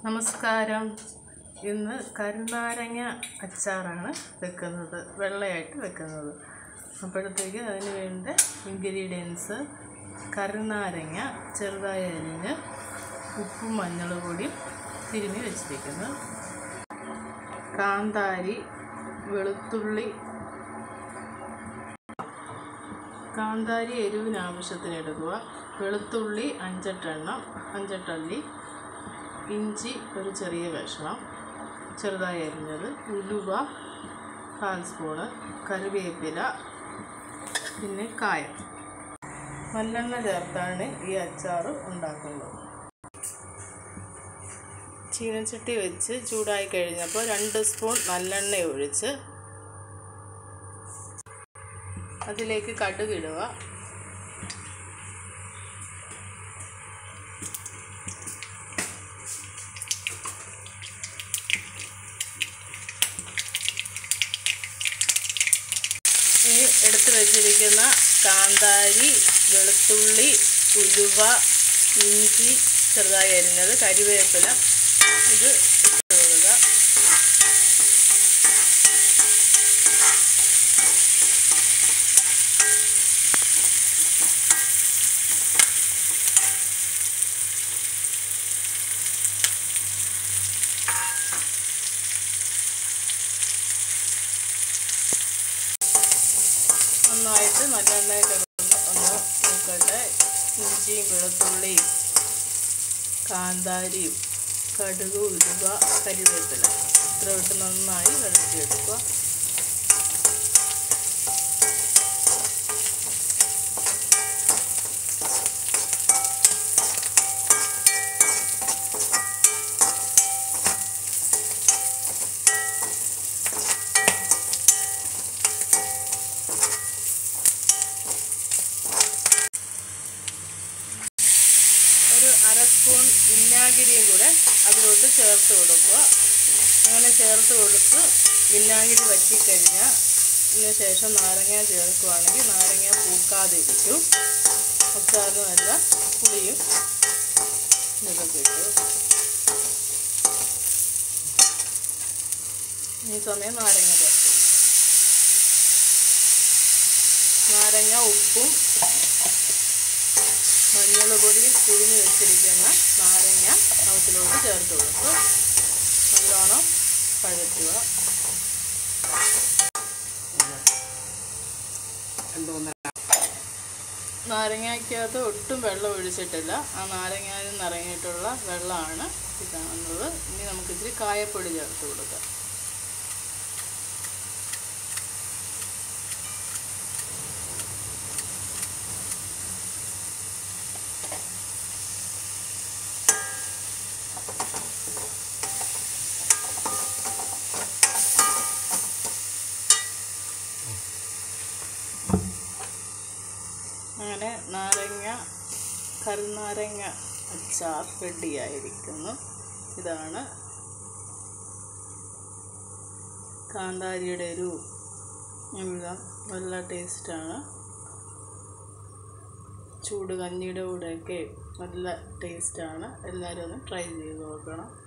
നമസ്കാരം ഇന്ന് കരുനാരങ്ങ അച്ചാറാണ് വെക്കുന്നത് വെള്ളയായിട്ട് വെക്കുന്നത് അപ്പോഴത്തേക്ക് അതിന് വേണ്ട ഇൻഗ്രീഡിയൻസ് കരുനാരങ്ങ ചെറുതായി അരിഞ്ഞ് ഉപ്പും മഞ്ഞൾ പൊടിയും തിരുമ്മി വെച്ചിരിക്കുന്നു കാന്താരി വെളുത്തുള്ളി കാന്താരി എരിവിന് ആവശ്യത്തിന് എടുക്കുക വെളുത്തുള്ളി അഞ്ചെട്ടെണ്ണം അഞ്ചെട്ടല്ലി ഇഞ്ചി ഒരു ചെറിയ കഷ്ണം ചെറുതായി അരിഞ്ഞത് ഉലുവ കാൽ സ്പൂണ് കറിവേപ്പില പിന്നെ കായം നല്ലെണ്ണ ചേർത്താണ് ഈ അച്ചാർ ഉണ്ടാക്കുന്നത് ചീനച്ചട്ടി വെച്ച് ചൂടായി കഴിഞ്ഞപ്പോൾ രണ്ട് സ്പൂൺ നല്ലെണ്ണ ഒഴിച്ച് അതിലേക്ക് കടുക് ഇടുക ഈ എടുത്തു വെച്ചിരിക്കുന്ന കാന്താരി വെളുത്തുള്ളി ഉലുവ ഇഞ്ചി ചെറുതായി അരിഞ്ഞത് കരിവേപ്പില ഇത് ഇട്ട് കൊടുക്കുക നന്നായിട്ട് നല്ലെണ്ണയിൽ കിടന്ന് ഒന്ന് നോക്കട്ടെ ഇഞ്ചിയും വെളുത്തുള്ളിയും കാന്താരിയും കടുക് ഉലുവ കരിവേപ്പില ഇത്ര ഇട്ട് നന്നായി വഴറ്റിയെടുക്കുക ഒരു അര സ്പൂൺ വിനാഗിരിയും കൂടെ അതിലോട്ട് ചേർത്ത് കൊടുക്കുക അങ്ങനെ ചേർത്ത് കൊടുത്ത് വിനാഗിരി വറ്റിക്കഴിഞ്ഞാൽ ഇതിന് ശേഷം നാരങ്ങ ചേർക്കുകയാണെങ്കിൽ നാരങ്ങ പൂക്കാതെ ഇരിക്കും അച്ചാറിന് നല്ല പുളിയും ഇതൊക്കെ ഇട്ടു ഈ സമയം നാരങ്ങ ചേർത്ത് നാരങ്ങ ഉപ്പും മഞ്ഞൾ പൊടിയിൽ പിഴിഞ്ഞ് വെച്ചിരിക്കുന്ന നാരങ്ങ അതിലോട്ട് ചേർത്ത് കൊടുത്തു നല്ലോണം കഴുറ്റുക നാരങ്ങയ്ക്കകത്ത് ഒട്ടും വെള്ളം ഒഴിച്ചിട്ടില്ല ആ നാരങ്ങയിൽ നിന്ന് ഇറങ്ങിയിട്ടുള്ള വെള്ളമാണ് ഈ കാണുന്നത് ഇനി നമുക്ക് ഇത്തിരി കായപ്പൊടി ചേർത്ത് കൊടുക്കാം അങ്ങനെ നാരങ്ങ കരുനാരങ്ങ അച്ചാർ റെഡിയായിരിക്കുന്നു ഇതാണ് കാന്താരിയുടെ ഒരു എല്ലാം നല്ല ടേസ്റ്റാണ് ചൂട് കഞ്ഞിയുടെ കൂടെയൊക്കെ നല്ല ടേസ്റ്റാണ് എല്ലാവരും ഒന്ന് ട്രൈ ചെയ്ത് നോക്കണം